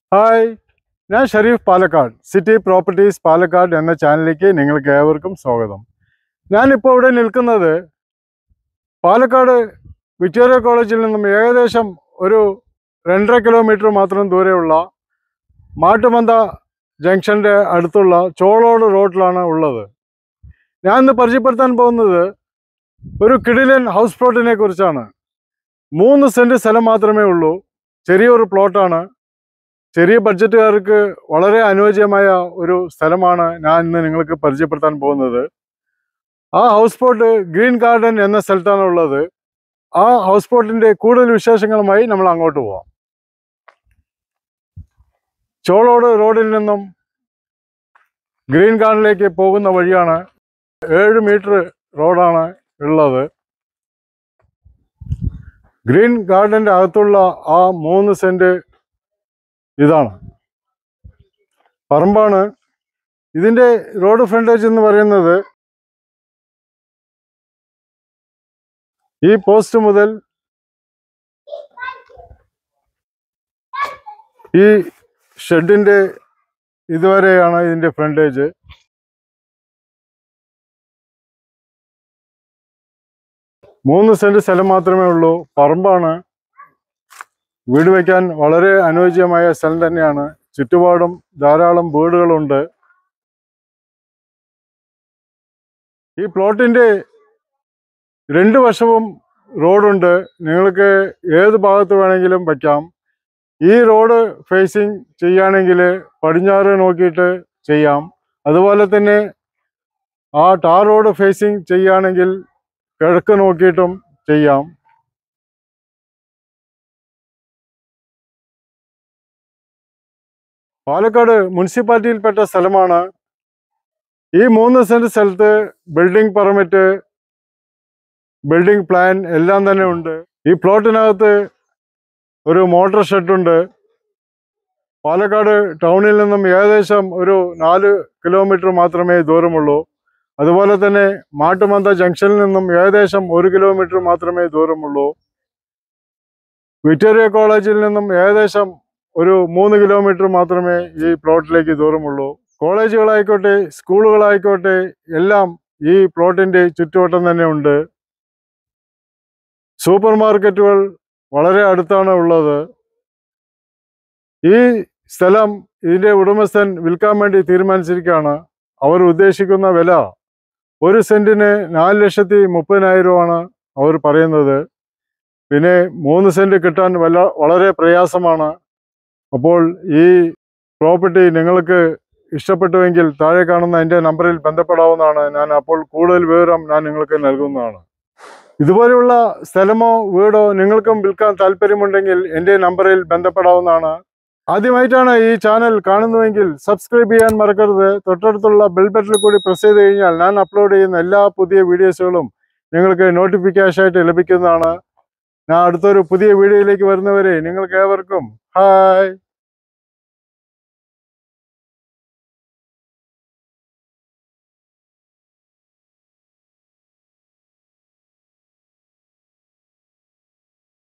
hi ഞാൻ Shareef Palakkad city properties Palakkad എന്ന ചാനലിലേക്ക് നിങ്ങൾക്ക് ഏവർക്കും സ്വാഗതം ഞാനിപ്പോൾ ഇവിടെ നിൽക്കുന്നത് പാലക്കാട് വിക്ടോറിയ കോളേജിൽ നിന്നും ഏകദേശം ഒരു രണ്ടര കിലോമീറ്റർ മാത്രം ദൂരെയുള്ള മാട്ടുമന്ത ജംഗ്ഷൻ്റെ അടുത്തുള്ള ചോളോട് റോഡിലാണ് ഉള്ളത് ഞാൻ ഇന്ന് പരിചയപ്പെടുത്താൻ പോകുന്നത് ഒരു കിടിലൻ ഹൗസ് പ്ലോട്ടിനെ കുറിച്ചാണ് മൂന്ന് സെൻറ്റ് സ്ഥലം മാത്രമേ ഉള്ളൂ ചെറിയൊരു പ്ലോട്ടാണ് ചെറിയ ബഡ്ജറ്റുകാർക്ക് വളരെ അനുയോജ്യമായ ഒരു സ്ഥലമാണ് ഞാൻ ഇന്ന് നിങ്ങൾക്ക് പരിചയപ്പെടുത്താൻ പോകുന്നത് ആ ഹൗസ് ബോട്ട് ഗ്രീൻ ഗാർഡൻ എന്ന സ്ഥലത്താണ് ഉള്ളത് ആ ഹൗസ് ബോട്ടിന്റെ കൂടുതൽ വിശേഷങ്ങളുമായി നമ്മൾ അങ്ങോട്ട് പോവാം ചോളോട് റോഡിൽ നിന്നും ഗ്രീൻ ഗാർഡനിലേക്ക് പോകുന്ന വഴിയാണ് ഏഴ് മീറ്റർ റോഡാണ് ഉള്ളത് ഗ്രീൻ ഗാർഡന്റെ അകത്തുള്ള ആ മൂന്ന് സെന്റ് ഇതാണ് പറമ്പാണ് ഇതിന്റെ റോഡ് ഫ്രണ്ടേജ് എന്ന് പറയുന്നത് ഈ പോസ്റ്റ് മുതൽ ഈ ഷെഡിന്റെ ഇതുവരെയാണ് ഇതിന്റെ ഫ്രണ്ടേജ് മൂന്ന് സെന്റ് സ്ഥലം മാത്രമേ ഉള്ളൂ പറമ്പാണ് വീട് വയ്ക്കാൻ വളരെ അനുയോജ്യമായ സ്ഥലം തന്നെയാണ് ചുറ്റുപാടും ധാരാളം വീടുകളുണ്ട് ഈ പ്ലോട്ടിന്റെ രണ്ട് വശവും റോഡുണ്ട് നിങ്ങൾക്ക് ഏത് ഭാഗത്ത് വേണമെങ്കിലും വയ്ക്കാം ഈ റോഡ് ഫേസിങ് ചെയ്യുകയാണെങ്കിൽ പടിഞ്ഞാറ് നോക്കിയിട്ട് ചെയ്യാം അതുപോലെ തന്നെ ആ ടാർ റോഡ് ഫേസിങ് ചെയ്യുകയാണെങ്കിൽ കിഴക്ക് നോക്കിയിട്ടും ചെയ്യാം പാലക്കാട് മുനിസിപ്പാലിറ്റിയിൽപ്പെട്ട സ്ഥലമാണ് ഈ മൂന്ന് സെന്റ് സ്ഥലത്ത് ബിൽഡിംഗ് പെർമിറ്റ് ബിൽഡിംഗ് പ്ലാൻ എല്ലാം തന്നെ ഉണ്ട് ഈ പ്ലോട്ടിനകത്ത് ഒരു മോട്ടോർ ഷെഡുണ്ട് പാലക്കാട് ടൗണിൽ നിന്നും ഏകദേശം ഒരു നാല് കിലോമീറ്റർ മാത്രമേ ദൂരമുള്ളൂ അതുപോലെ തന്നെ മാട്ടുമന്ത ജംഗ്ഷനിൽ നിന്നും ഏകദേശം ഒരു കിലോമീറ്റർ മാത്രമേ ദൂരമുള്ളൂ വിക്ടോറിയ കോളേജിൽ നിന്നും ഏകദേശം ഒരു മൂന്ന് കിലോമീറ്റർ മാത്രമേ ഈ പ്ലോട്ടിലേക്ക് ദൂരമുള്ളൂ കോളേജുകളായിക്കോട്ടെ സ്കൂളുകളായിക്കോട്ടെ എല്ലാം ഈ പ്ലോട്ടിന്റെ ചുറ്റുവട്ടം തന്നെ ഉണ്ട് സൂപ്പർ മാർക്കറ്റുകൾ വളരെ അടുത്താണ് ഉള്ളത് ഈ സ്ഥലം ഇതിന്റെ ഉടമസ്ഥൻ വിൽക്കാൻ വേണ്ടി തീരുമാനിച്ചിരിക്കുകയാണ് അവർ ഉദ്ദേശിക്കുന്ന വില ഒരു സെന്റിന് നാല് ലക്ഷത്തി മുപ്പതിനായിരമാണ് അവർ പറയുന്നത് പിന്നെ മൂന്ന് സെന്റ് കിട്ടാൻ വല്ല വളരെ പ്രയാസമാണ് അപ്പോൾ ഈ പ്രോപ്പർട്ടി നിങ്ങൾക്ക് ഇഷ്ടപ്പെട്ടുവെങ്കിൽ താഴെ കാണുന്ന എൻ്റെ നമ്പറിൽ ബന്ധപ്പെടാവുന്നതാണ് ഞാൻ അപ്പോൾ കൂടുതൽ വിവരം ഞാൻ നിങ്ങൾക്ക് നൽകുന്നതാണ് ഇതുപോലെയുള്ള സ്ഥലമോ വീടോ നിങ്ങൾക്കും വിൽക്കാൻ താല്പര്യമുണ്ടെങ്കിൽ എൻ്റെ നമ്പറിൽ ബന്ധപ്പെടാവുന്നതാണ് ആദ്യമായിട്ടാണ് ഈ ചാനൽ കാണുന്നുവെങ്കിൽ സബ്സ്ക്രൈബ് ചെയ്യാൻ മറക്കരുത് തൊട്ടടുത്തുള്ള ബെൽ ബട്ടണിൽ കൂടി പ്രസ് ചെയ്ത് കഴിഞ്ഞാൽ ഞാൻ അപ്ലോഡ് ചെയ്യുന്ന എല്ലാ പുതിയ വീഡിയോസുകളും നിങ്ങൾക്ക് നോട്ടിഫിക്കേഷൻ ആയിട്ട് ലഭിക്കുന്നതാണ് ഞാൻ അടുത്തൊരു പുതിയ വീഡിയോയിലേക്ക് വരുന്നവരെ നിങ്ങൾക്ക് ഏവർക്കും ഹായ്